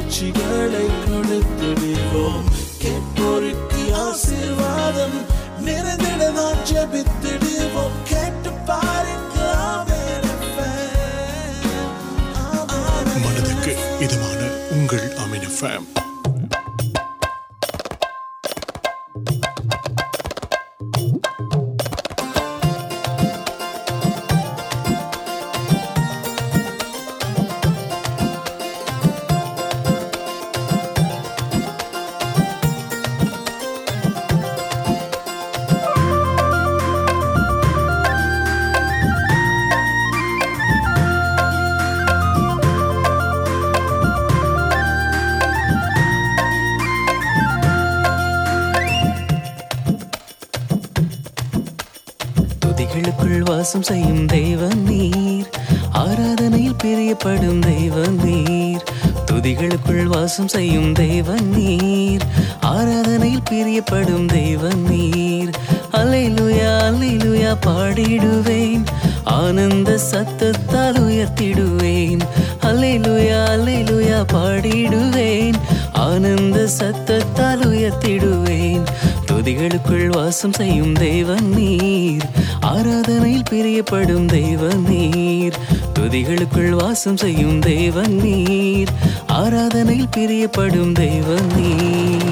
சாட்சிகளை கொடுத்திடுவோம் கேட்போருக்கு ஆசீர்வாதம் நிறைந்திடதான் ஜெபித்திடுவோம் கேட்டு பாருங்க ஆமென் FM. ஆமென் மனதுக்கு இதமான உங்கள் அமின் ஃபேம் துதிகளுக்குள் வாசம் செய்யும் தெய்வம் நீர் ஆராதனையில் பிரியப்படும் தெய்வம் நீர் துதிகளுக்குள் வாசம் செய்யும் தெய்வம் நீர் ஆராதனையில் பிரியப்படும் தெய்வம் நீர் அல்லேலூயா அல்லேலூயா பாடிடுவேன் ஆனந்த சத்தத்தால் உயர்த்திடுவேன் அல்லேலூயா அல்லேலூயா பாடிடுவேன் ஆனந்த சத்தத்தால் உயர்த்திடுவேன் துதிகளுக்குள் வாசம் செய்யும் தெய்வம் நீர் ஆராதனையில் பிரியப்படும் தெய்வம் நீர் துதிகளுக்குள் வாசம் செய்யும் தெய்வம் நீர் ஆராதனையில் பிரியப்படும் தெய்வம் நீர்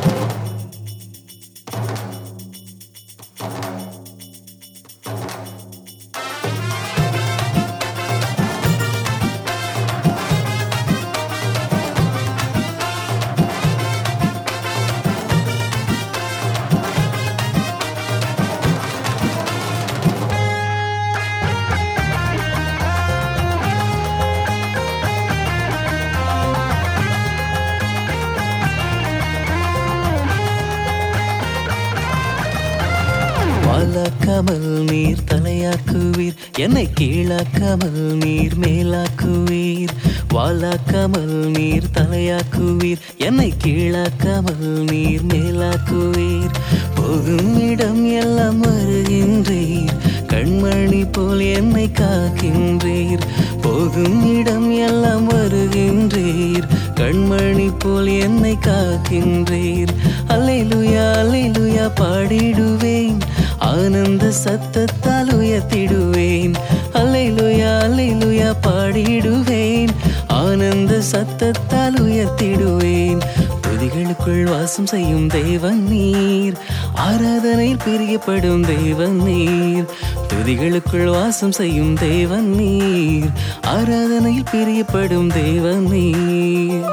வாலாக்காமல் நீர் தலையாக்குவீர் என்னை கீழாக்காமல் நீர் மேலாக்குவீர் வாலாக்காமல் நீர் தலையாக்குவீர் என்னை கீழாக்காமல் நீர் மேலாக்குவீர் போகும் இடம் எல்லாம் வருகின்றீர் கண்மணி போல் என்னை காக்கின்றீர் போகும் இடம் எல்லாம் வருகின்றீர் கண்மணி போல் என்னை காக்கின்றீர் அல்லேலூயா அல்லேலூயா பாடிடுவேன் ஆனந்த சத்தத்தால் உயர்த்திடுவேன் அல்லேலூயா அல்லேலூயா பாடிடுவேன் ஆனந்த சத்தத்தால் உயர்த்திடுவேன் துதிகளுக்குள் வாசம் செய்யும் தெய்வம் நீர் ஆராதனையில் பிரியப்படும் தெய்வம் நீர் துதிகளுக்குள் வாசம் செய்யும் தெய்வம் நீர் ஆராதனையில் பிரியப்படும் தெய்வம் நீர்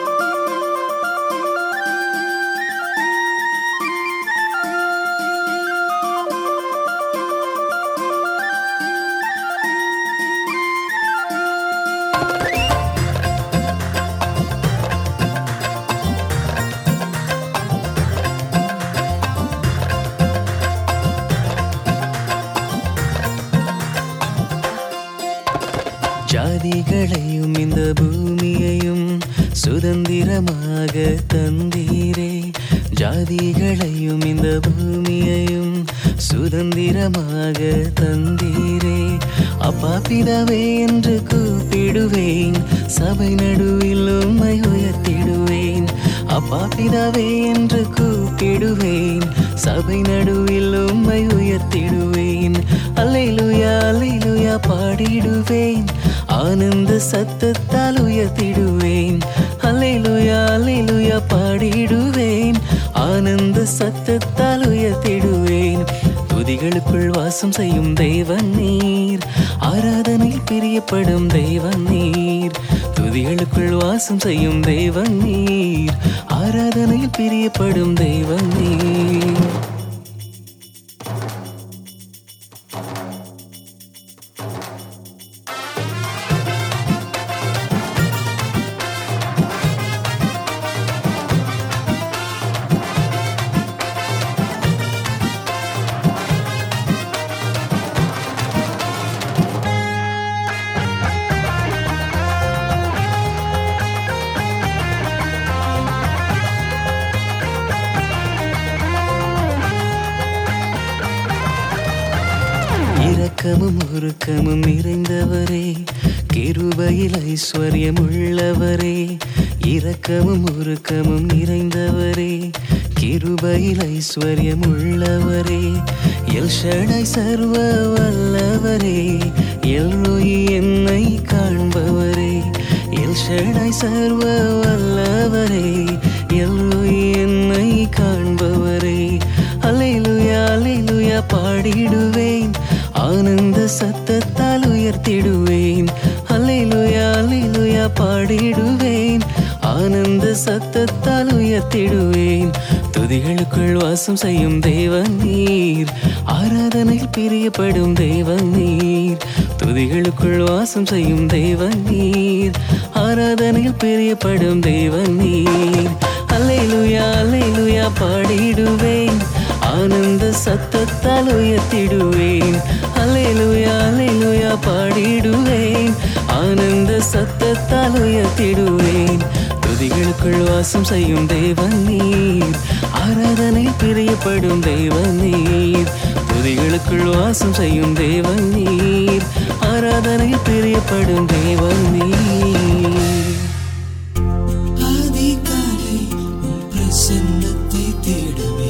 ஜாதிகளையும் இந்த பூமியையும் சுதந்திரமாக தந்தீரே ஜாதிகளையும் இந்த பூமியையும் சுதந்திரமாக தந்தீரே அப்பா பிதாவே என்று கூப்பிடுவேன் சபை நடுவில் உம்மை உயர்த்திடுவேன் அப்பா பிதாவே என்று கூப்பிடுவேன் சபை நடுவில் உம்மை உயர்த்திடுவேன் அல்லேலூயா அல்லேலூயா பாடிடுவேன் ஆனந்த சத்தத்தால் உயர்த்திடுவேன் அல்லேலூயா அல்லேலூயா பாடிடுவேன் ஆனந்த சத்தத்தால் உயர்த்திடுவேன் துதிகளுக்குள் வாசம் செய்யும் தெய்வம் நீர் ஆராதனையில் பிரியப்படும் தெய்வம் நீர் துதிகளுக்குள் வாசம் செய்யும் தெய்வம் நீர் ஆராதனையில் பிரியப்படும் தெய்வம் நீர் இரக்கமும் உருக்கமும் நிறைந்தவரே கிருபையில் ஐஸ்வர்யம் உள்ளவரே இரக்கமும் உருக்கமும் நிறைந்தவரே கிருபையில் ஐஸ்வர்யம் உள்ளவரே எல்ஷடாய் சர்வ வல்லவரே எல்ரோயி என்னை காண்பவரே எல்ஷடாய் சர்வ வல்லவரே எல்ரோயி என்னை காண்பவரே அலைலுயா அலைலுயா பாடிடுவேன் ஆனந்த சத்தத்தால் உயர்த்திடுவேன் அல்லேலூயா அல்லேலூயா பாடிடுவேன் ஆனந்த சத்தத்தால் உயர்த்திடுவேன் துதிகளுக்குள் வாசம் செய்யும் தேவன் நீர் ஆராதனையில் பிரியப்படும் தேவன் நீர் துதிகளுக்குள் வாசம் செய்யும் தேவன் நீர் ஆராதனையில் பிரியப்படும் தேவன் நீர் அல்லேலூயா அல்லேலூயா பாடிடுவேன் ஆனந்த சத்தத்தால் உயர்த்திடுவேன் அல்லேலூயா அல்லேலூயா பாடிடுவேன் ஆனந்த சத்தத்தால் உயர்த்திடுவேன் துதிகளுக்குள் வாசம் செய்யும் தேவன் நீர் ஆராதனையில் பிரியப்படும் தேவன் நீர் துதிகளுக்குள் வாசம் செய்யும் தேவன் நீர் ஆராதனையில் பிரியப்படும் தேவன் நீர் அதிகாலை உம் பிரசன்னத்தை தேடுவே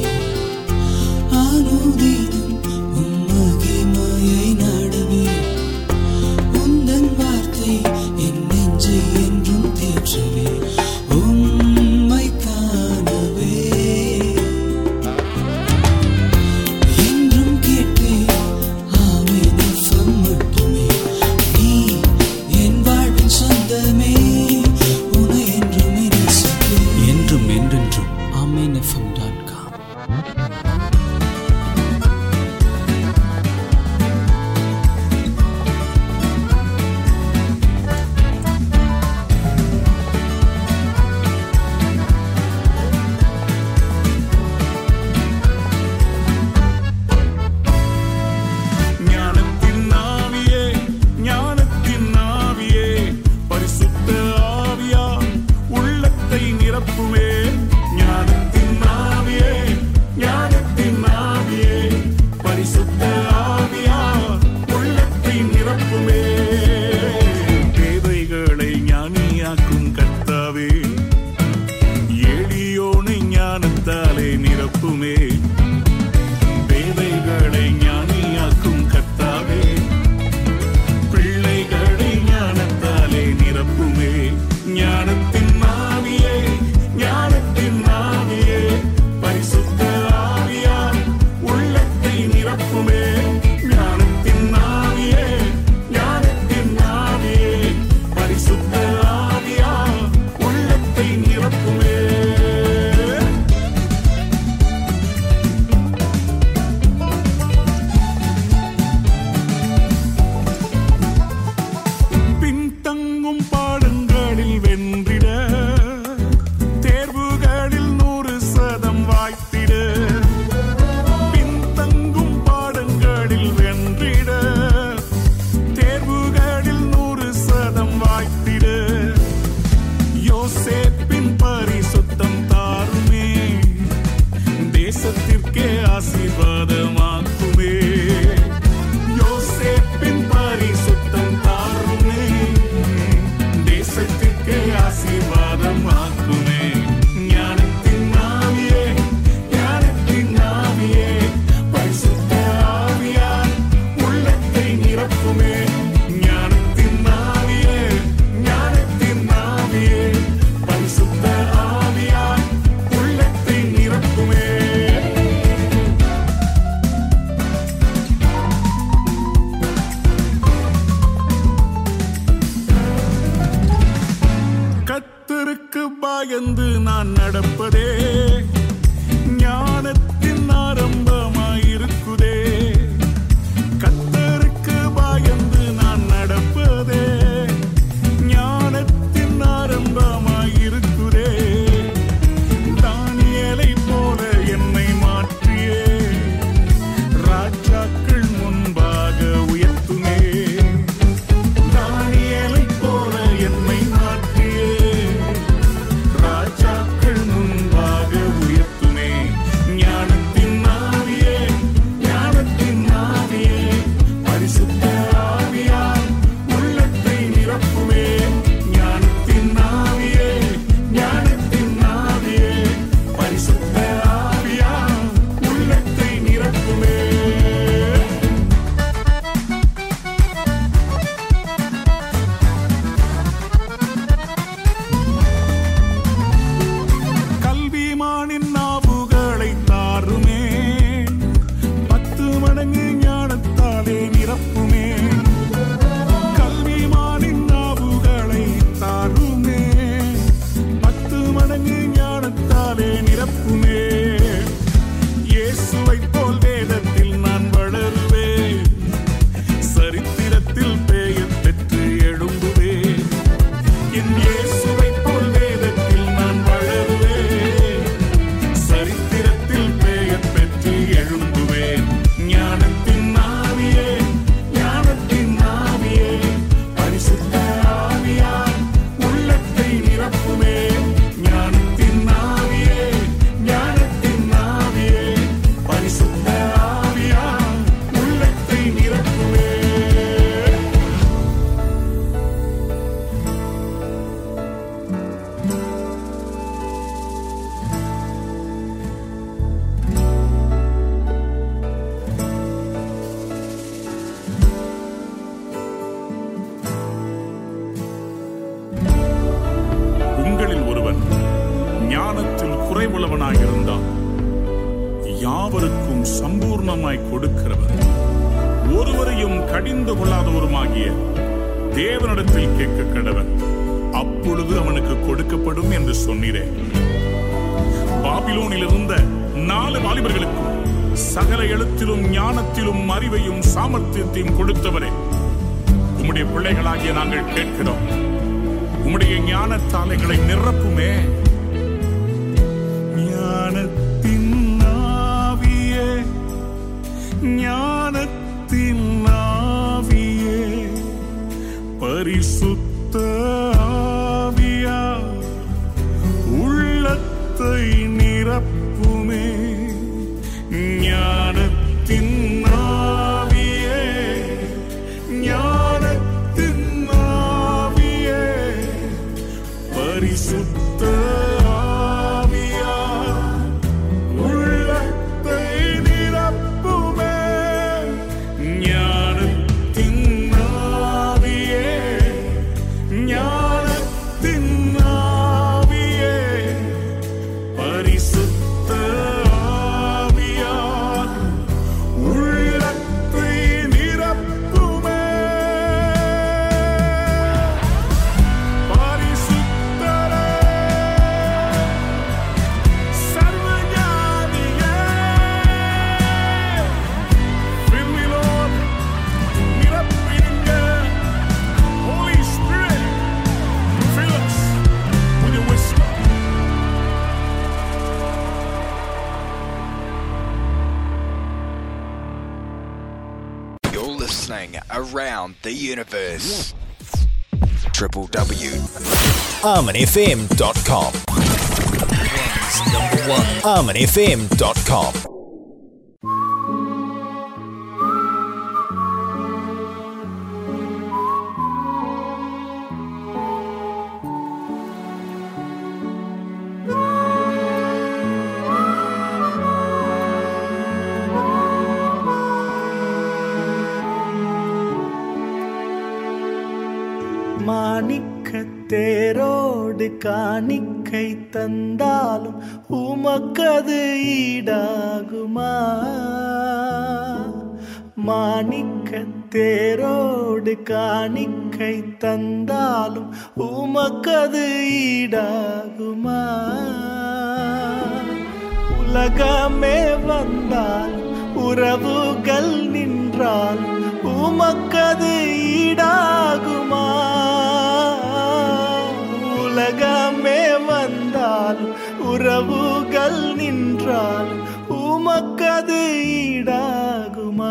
அனுதினம் உம் மகிமையை நாடுவே உந்தன் வார்த்தை என் நெஞ்சை என்றும் தேற்றுவே உம்மை காணவே என்றும் கேட்பேன் ஆமென் எஃப்எம் மட்டுமே நீ என் வாழ்வின் சொந்தமே உனை என்றும் நேசிப்பேன் என்றும் என்றென்றும் ஆமென் எஃப்எம் டாட் காம் ஞானத்தின் ஆவியே ஞானத்தின் ஆவியே பரிசுத்த ஆவியா உள்ளத்தை நிரப்புமே ஞானத்தின் ஆவியே ஞானத்தின் ஆவியே பரிசுத்த ஆவியா உள்ளத்தை நிரப்புமே பேதைகளை ஞானியாக்கும் கர்த்தாவே எளியோனை ஞானத்தாலே நிரப்புமே பேதைகளை ஞானியாக்கும் கர்த்தாவே பிள்ளைகளை ஞானத்தாலே நிரப்புமே ஞானத்தின் ஆவியே ஞானத்தின் ஆவியே பரிசுத்த ஆவியா உள்ளத்தை நிரப்புமே ஞானத்தின் ஆவியே ஞானத்தின் ஆவியே பரிசுத்த ஆவியா உள்ளத்தை நிரப்புமே பின்தங்கும் பாடங்களில் வென்றிட தேர்வுகளில் நூறு சதம் வாய்த்திட பின்தங்கும் பாடங்களில் வென்றிட தேர்வுகளில் நூறு சதம் வாய்த்திட யோசேப்பின் பரிசுத்தம் தாருமே தேசத்திற்கே ஆசீர்வாதமாக்குமே யோசேப்பின் பரிசுத்தம் தாருமே தேசத்திற்கே ஆசீர்வாதமாக்குமே ஞானத்தின் ஆவியே ஞானத்தின் ஆவியே பரிசுத்த ஆவியார் உள்ளத்தை நிரப்புமே ஞானத்தின் ஆவியே ஞானத்தின் ஆவியே பரிசுத்த ஆவியார் உள்ளத்தை நிரப்புமே கத்தருக்கு பயந்து நான் நடப்பதே ஞானத்தின் ஆரம்பமாயிருக்குதே கத்தருக்கு பயந்து நான் நடப்பதே ஞானத்தின் ஆரம்பமாயிருக்குதே தானியலை போல என்னை மாற்றியே ராஜாக்கள் முன்பாக உயர்த்துமே தானியேலைப் போல என்னை மாற்றியே ராஜாக்கள் முன்பாக உயர்த்துமே ஞான ஞானத்தில் குறைவுள்ளவனாய் இருந்தால் யாவருக்கும் சம்பூர்ணமாய் கொடுக்கிறவர் ஒருவரையும் கடிந்து கொள்ளாதவருமாகிய தேவனிடத்தில் கேட்க கடவன் அப்பொழுது அவனுக்கு கொடுக்கப்படும் என்று சொன்னீரே பாபிலோனில் இருந்த நாலு வாலிபர்களுக்கும் சகல எழுத்திலும் ஞானத்திலும் அறிவையும் சாமர்த்தியத்தையும் கொடுத்தவரே உம்முடைய பிள்ளைகளாகிய நாங்கள் கேட்கிறோம் உம்முடைய ஞானத்தாலைகளை நிரப்புமே ஞானத்தின் ஆவியே ஞானத்தின் ஆவியே பரிசுத்த ஆவியா உள்ளத்தை நிரப்புமே ஞானத்தின் ஆவியே ஞானத்தின் ஆவியே பரிசுத்த ஆவியா உள்ளத்தை நிரப்புமே ஞானத்தின் ஆவியே ஞானத்தின் ஆவியே பரிசுத்த ஆவியா உள்ளத்தை நிரப்புமே பரிசுத்தரே சர்வஞானியே Fill me, Lord. நிரப்பிடுங்க. Holy Spirit, fill us with your wisdom. You're listening around the universe. Triple W. ArmonFM.com. Number one. ArmonFM.com. மாணிக்கத் தேரோடு காணிக்கை தந்தாலும் உமக்கது ஈடாகுமா மாணிக்கத் தேரோடு காணிக்கை தந்தாலும் உமக்கது ஈடாகுமா உலகமே வந்தால் உறவுகள் நின்றால் உமக்கது ஈடாகுமா உலகமே வந்தால் உறவுகள் நின்றால் உமக்கது ஈடாகுமா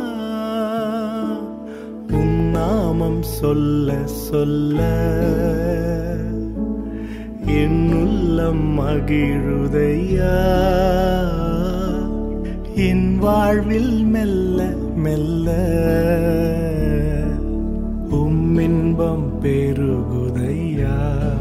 உம் நாமம் சொல்ல சொல்ல என் உள்ளம் மகிழுதையா என் வாழ்வில் மெல்ல மெல்ல உம் இன்பம் பெருகுதையா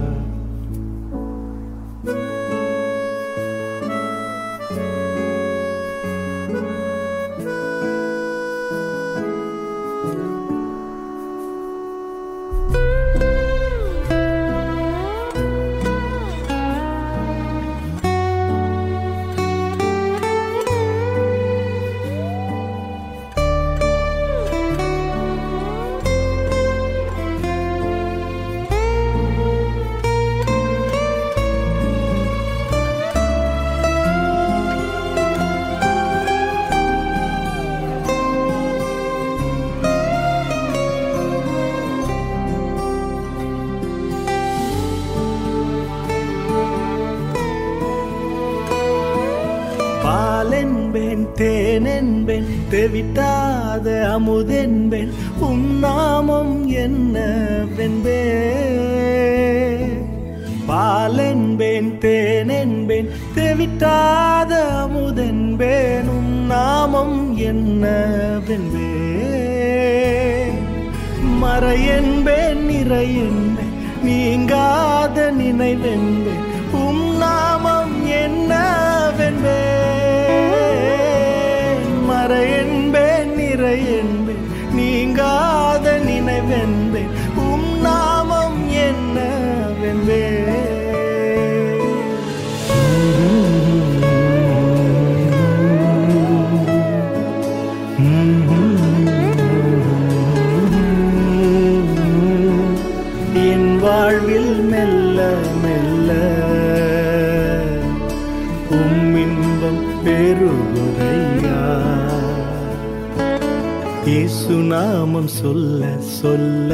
பாலென்பேன் தேனென்பேன் தெவிட்டாத அமுதென்பேன் உம் நாமம் என்ன வென்பே பாலென்பேன் தேனென்பேன் தெவிட்டாத அமுதென்பேன் உம் நாமம் என்ன வென்பே மறையென்பேன் நிறையென்பேன் நீங்காத நினைவென்பேன் உம் நாமம் என்னவென்பேன் மறையென்பேன் நிறையென்பேன் நீங்காத நினைவென்பேன் உம் நாமம் என்னவென்பேன் உம் இன்பம் பெருகுதையா இயேசு நாமம் சொல்ல சொல்ல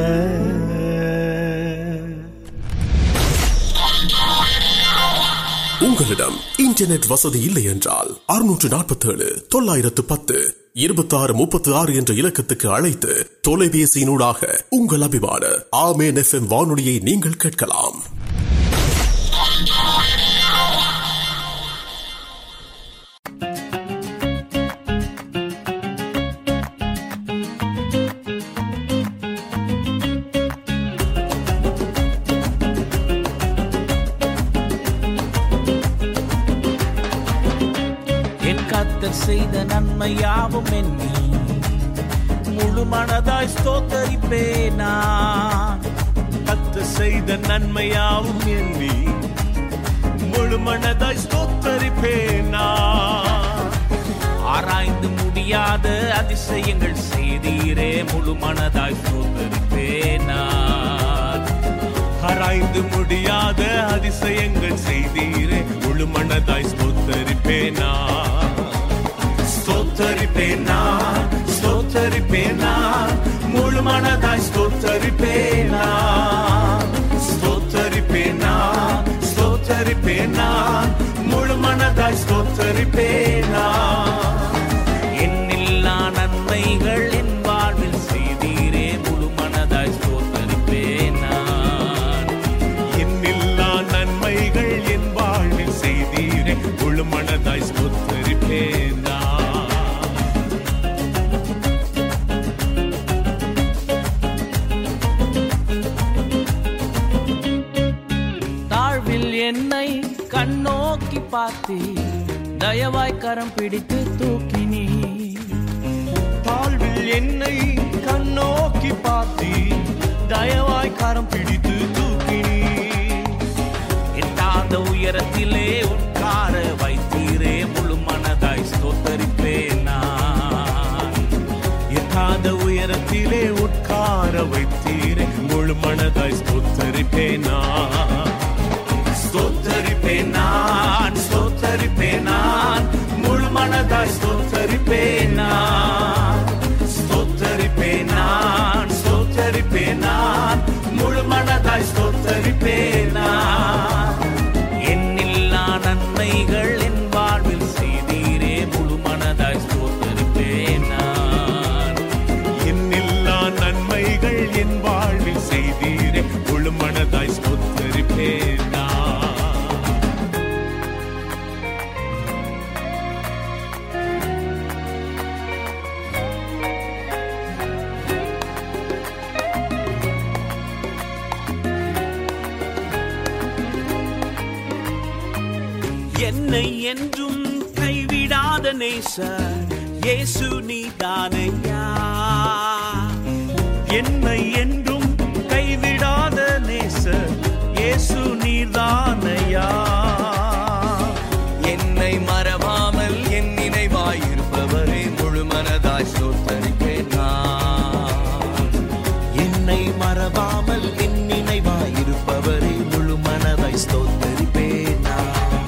உங்களிடம் இன்டர்நெட் வசதி இல்லை என்றால் அறுநூற்று நாற்பத்தேழு தொள்ளாயிரத்து பத்து இருபத்தி ஆறு முப்பத்தி ஆறு என்ற இலக்கத்துக்கு அழைத்து தொலைபேசியினூடாக உங்கள் அபிமான ஆமேன் எஃப்எம் வானொலியை நீங்கள் கேட்கலாம் என் கத்தர் செய்த நன்மை யாவும் எண்ணி முழு மனதாய் ஸ்தோத்தரிப்பேனா கத்தர் செய்த நன்மையாவும் எண்ணி முழு மனதாய் ஸ்தோத்தரிப்பேனா ஆராய்ந்து முடியாத அதிசயங்கள் செய்தீரே முழு மனதாய் ஸ்தோத்தரிப்பேனா ஆராய்ந்து முடியாத அதிசயங்கள் செய்தீரே முழு மனதாய் ஸ்தோத்தரிப்பேனா ஸ்தோத்தரிப்பேனா ஸ்தோத்தரிப்பேனா முழு மனதாய் ஸ்தோத்தரிப்பேனா ஸ்தோத்தரிப்பேனா ஸ்தோத்தரிப்பேனா முழு மனதாய் ஸ்தோத்தரிப்பேனா என்னில்லா நன்மைகள் என் வாழ்வில் செய்தீரே முழு மனதாய் ஸ்தோத்தரிப்பேனா என்னில்லா நன்மைகள் என் வாழ்வில் செய்தீரே முழு மனதாய் ஸ்தோத்தரிப்பேனா தாழ்வில் என்னை கண்ணோக்கி பார்த்தே தயவாய் கரம் பிடித்து தூக்கினீ தாழ்வில் என்னை கண்ணோக்கி பார்த்தி தயவாய் கரம் பிடித்து தூக்கினீ எட்டாத உயரத்திலே உட்கார வைத்தீரே முழு மனதாய் ஸ்தோத்தரிப்பேனா எட்டாத உயரத்திலே உட்கார வைத்தீரே முழு மனதாய் ஸ்தோத்தரிப்பேனா ஸ்தோத்தரிப்பேனான் ஸ்தோத்தரிப்பேனான் முழு மனதாய் ஸ்தோத்தரிப்பேனான் ஸ்தோத்தரிப்பேனான் ஸ்தோத்தரிப்பேனான் முழு மனதாய் ஸ்தோத்தரிப்பேனான் என்னில்லா நன்மைகள் என் வாழ்வில் செய்தீரே முழு மனதாய் ஸ்தோத்தரிப்பேனா என்னில்லா நன்மைகள் என் வாழ்வில் செய்தீரே முழு மனதாய் ஸ்தோத்தரிப்பேனா என்னை என்றும் கைவிடாத நேசர் இயேசு நீதானையா என்னை என்றும் கைவிடாத நேசர் இயேசு நீர்தானையா என்னை மறவாமல் என் நினைவாயிருப்பவரே முழு மனதாய் ஸ்தோத்தரிப்பேன் நான். என்னை மறவாமல் என் நினைவாயிருப்பவரே முழு மனதாய் ஸ்தோத்தரிப்பேன் நான்.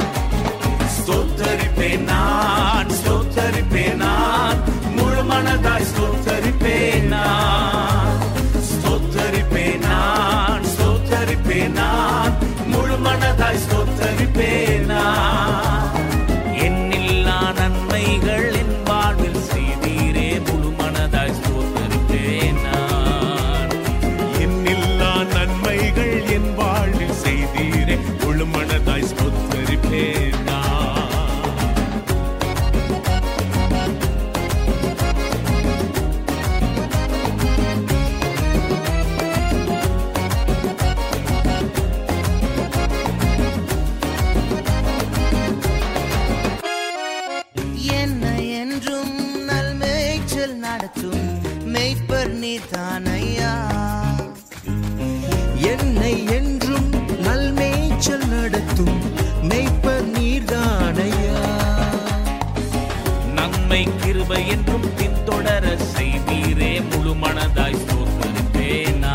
ஸ்தோத்தரிப்பேனான் ஸ்தோத்தரிப்பேனான் முழு மனதாய் ஸ்தோத்தரிப்பேனான் ஸ்தோத்தரிப்பேனான் ஸ்தோத்தரிப்பேனான் முழு மனதாய் ஸ்தோத்தரிப்பேனான் என்னில்லா நன்மைகள் என் வாழ்வில் செய்தீரே முழு மனதாய் ஸ்தோத்தரிப்பேனா என்னில்லா நன்மைகள் என் வாழ்வில் செய்தீரே முழு மனதாய் ஸ்தோத்தரிப்பேனான் என்னை என்றும் நல்மேய்ச்சல் நடத்தும் மெய்ப்பர் நீதானையா என்னை என்றும் நல்மேய்ச்சல் நடத்தும் மெய்ப்பர் நீர்தானையா நன்மை கிருபை என்றும் பின்தொடர செய்தீரே முழு மனதாய் ஸ்தோத்தரிப்பேனா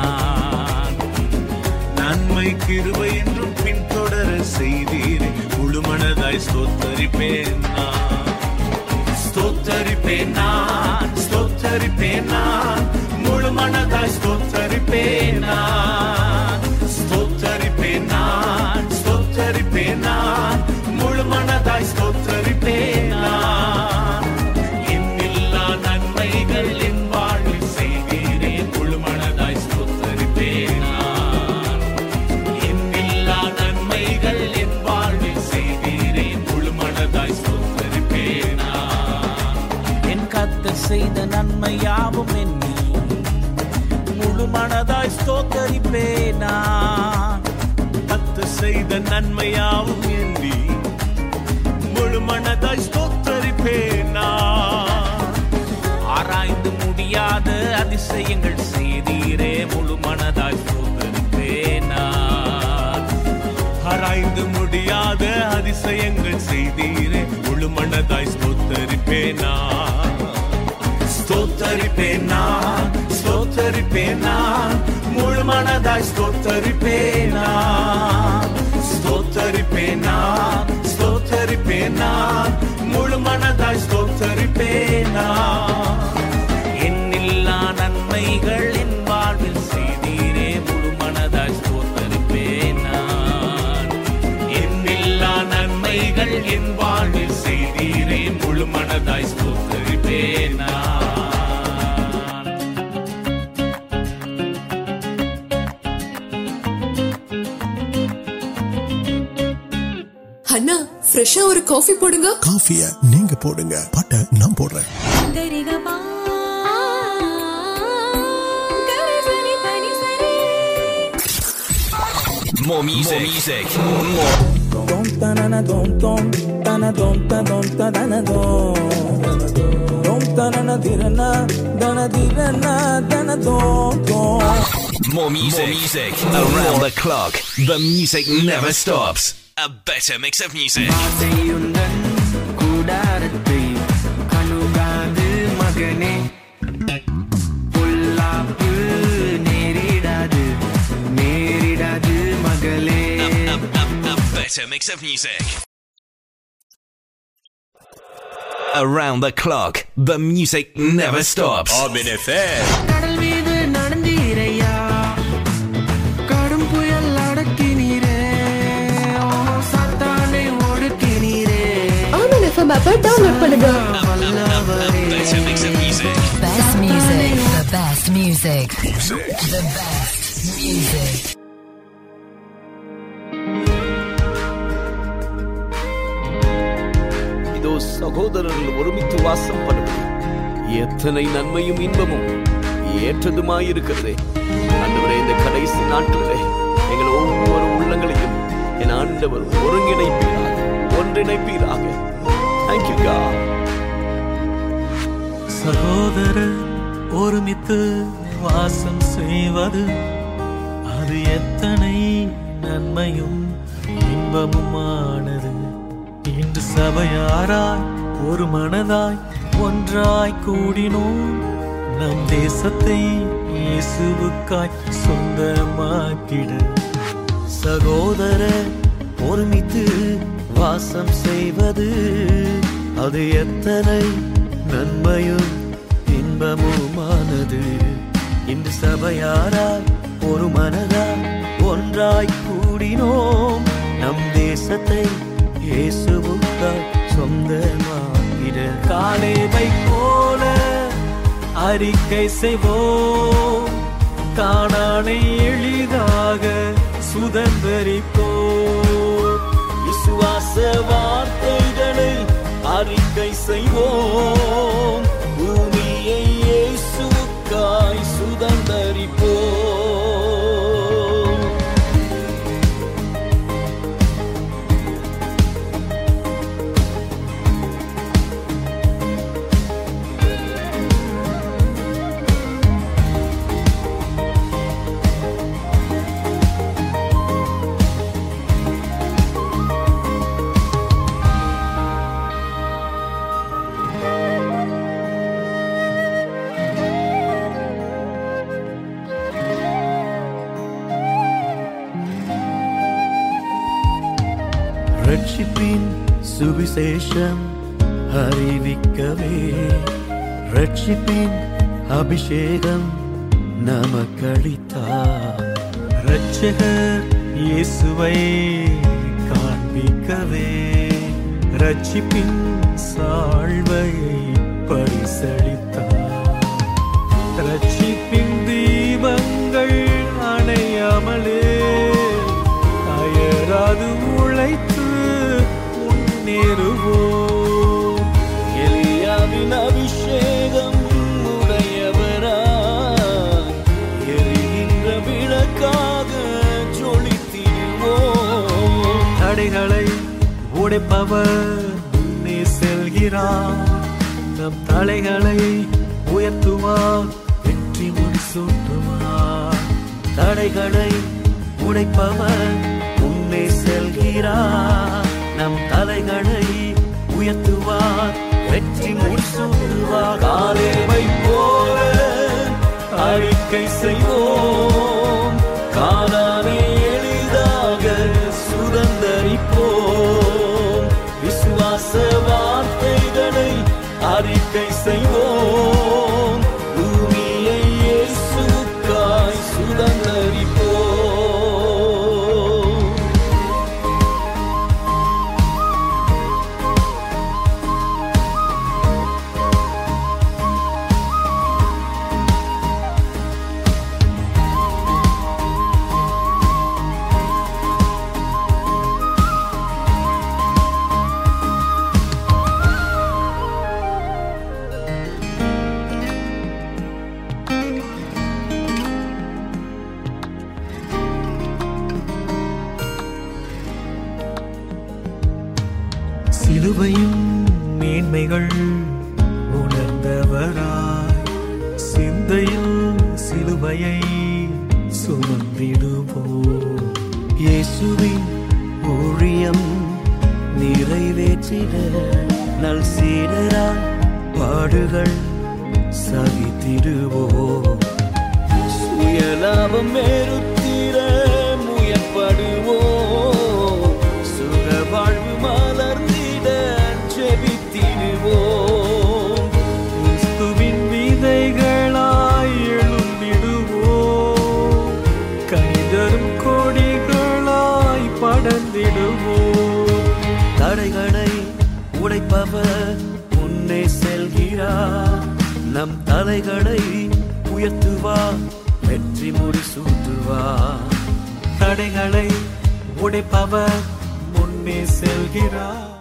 நன்மை கிருபை என்றும் பின்தொடர செய்தீரே முழு மனதாய் மனதாய் ஸ்தோத்தரிப்பேன் நான் ஸ்தோத்தரிப்பேன் நான் ஸ்தோத்தரிப்பேன் நான் முழு மனதாய் ஸ்தோத்தரிப்பேன் நான் ஸ்தோத்தரிப்பேன் நான் ஸ்தோத்தரிப்பேன் நான் முழு மனதாய் ஸ்தோத்தரிப்பேன் நான் என்னில்லா நன்மைகள் என் வாழ்வில் செய்தீரே முழு மனதாய் ஸ்தோத்தரிப்பேன் நான் என்னில்லா நன்மைகள் என் வாழ்வில் செய்தீரே முழு மனதாய் ஸ்தோத்தரிப்பேன் நான் என் கத்த செய்த நன்மை யாவும் என்னை முழு மனதாய் ஸ்தோத்தரிப்பேன் நான் கத்து செய்த நன்மையாவும் எண்ணி முழு மனதாய் ஸ்தோத்தரிப்பேன் நான் ஆராய்ந்து முடியாத அதிசயங்கள் செய்தீரே முழு மனதாய் ஸ்தோத்தரிப்பேன் நான் ஆராய்ந்து முடியாத அதிசயங்கள் செய்தீரே முழு மனதாய் ஸ்தோத்தரிப்பேன் நான் ஸ்தோத்தரிப்பேன் நான் ஸ்தோத்தரிப்பேன் நான் முழு மனதாய் ஸ்தோத்தரிப்பேன் நான் ஸ்தோத்தரிப்பேன் நான் ஸ்தோத்தரிப்பேன் நான் முழு மனதாய் ஸ்தோத்தரிப்பேன் நான் என்னில்லா நன்மைகள் என் வாழ்வில் செய்தீரே முழு மனதாய் ஸ்தோத்தரிப்பேன் நான் என்னில்லா நன்மைகள் என் வாழ்வில் செய்தீரே முழு மனதாய் ஸ்தோத்தரிப்பேன் நான் அண்ணா ஃப்ரெஷ்ஷா ஒரு காஃபி போடுங்க காஃபிய நீங்க போடுங்க பட்டை நான் போடுறேன் More music. More music. More. Dom tanana dom dom tana dom ta dom ta dana dom dom tanana dirana dana dirana dana dom dom More music. More music. Around the clock. The music never stops. A better mix of music. ஆசையுந்தன் கூடாரத்தை கணுகாது மகனே பொல்லாப்பு நேரிடாது நேரிடாது மகளே A better mix of music. Around the clock. The music never stops. Armin FM. கடல் மீது நடந்தீரையா கடும் புயல் அடக்கினீரே ஓ, சாத்தானை ஒடுக்கினீரே ஆமன் எஃப்எம் ஆப்பை டவுன்லோட் பண்ணுங்க Better mix of music. Best music. The best music. The best music. இதோ சகோதரர்கள் ஒருமித்து வாசம் பண்ணுவது எத்தனை நன்மையும் இன்பமும் ஏற்றதுமாயிருக்கிறதே ஆண்டவரே இந்த கடைசி நாட்களிலே எங்கள் ஒவ்வொரு உள்ளங்களையும் என் ஆண்டவர் ஒருங்கிணைப்பீராக ஒன்றிணைப்பீராக தேங்க்யூ God சகோதரர் ஒருமித்து வாசம் செய்வது அது எத்தனை நன்மையும் இன்பமுமானது இன்று சபையாராய் ஒரு மனதாய் ஒன்றாய் கூடினோம் நம் தேசத்தை இயேசுவுக்காய் சொந்தமாக்கிட சகோதரர் ஒருமித்து வாசம் செய்வது அது எத்தனை நன்மையும் இன்பமுமானது இன்று சபையாராய் ஒரு மனதாய் ஒன்றாய் கூடினோம் நம் தேசத்தை இயேசுவுக்காய் சொந்தமாகிட காலேவை போல அறிக்கை செய்வோம் காணானை எளிதாக சுதந்திரிப்போம் விசுவாச வார்த்தைகளை அறிக்கை செய்வோம் பூமியை இயேசுவுக்காய் சுதந்திரிப்போம் சுவிசேஷம் அறிவிக்கவே ரட்சிப்பின் அபிஷேகம் நமக்களித்தார் ரட்சகர் இயேசுவை காண்பிக்கவே ரட்சிப்பின் சாழ்வையை பரிசளித்தார் ரட்சிப்பின் தீபங்கள் அணையாமலே அயராது உழைத்து முன்னேறுவோம் எலியாவின் அபிஷேகம் உடையவரா எரிகின்ற விளக்காக ஜொலித்திடுவோம் தடைகளை உடைப்பவர் முன்னே செல்கிறார் நம் தலைகளை உயர்த்துவார் வெற்றி முடிசூட்டுவார் தடைகளை உடைப்பவர் முன்னே செல்கிறார் நம் தலைகளை உயர்த்துவார் வெற்றி முடிசூட்டுவார் காலேவை போல அறிக்கை செய்வோம் காணானே எளிதாக சுதந்தரிப்போம் விசுவாச வார்த்தைகளை அறிக்கை செய்வோம் பூமியை இயேசுக்காய் சுதந்தரிப்போம் சிலுவையும் மேன்மைகள் உணர்ந்தவராய் சிந்தையில் சிலுவையை சுமந்திடுவோம் இயேசுவின் ஊழியம் நிறைவேற்றிட நல் சீடராய் பாடுகள் சகித்திடுவோம் சுயலாபம் மேருத்திர முயற்படுவோம் சுக வாழ்வு மலர்ந்திட ஜெபித்திடுவோம் கிறிஸ்துவின் விதைகளாய் எழுந்திடுவோம் கணிதரும் கொடிகளாய் படர்ந்திடுவோம் தடைகளை உடைப்பவர் முன்னே செல்கிறார் நம் தலைகளை உயர்த்துவார் வெற்றி முடிசூட்டுவார் தடைகளை உடைப்பவர் முன்னே செல்கிறார்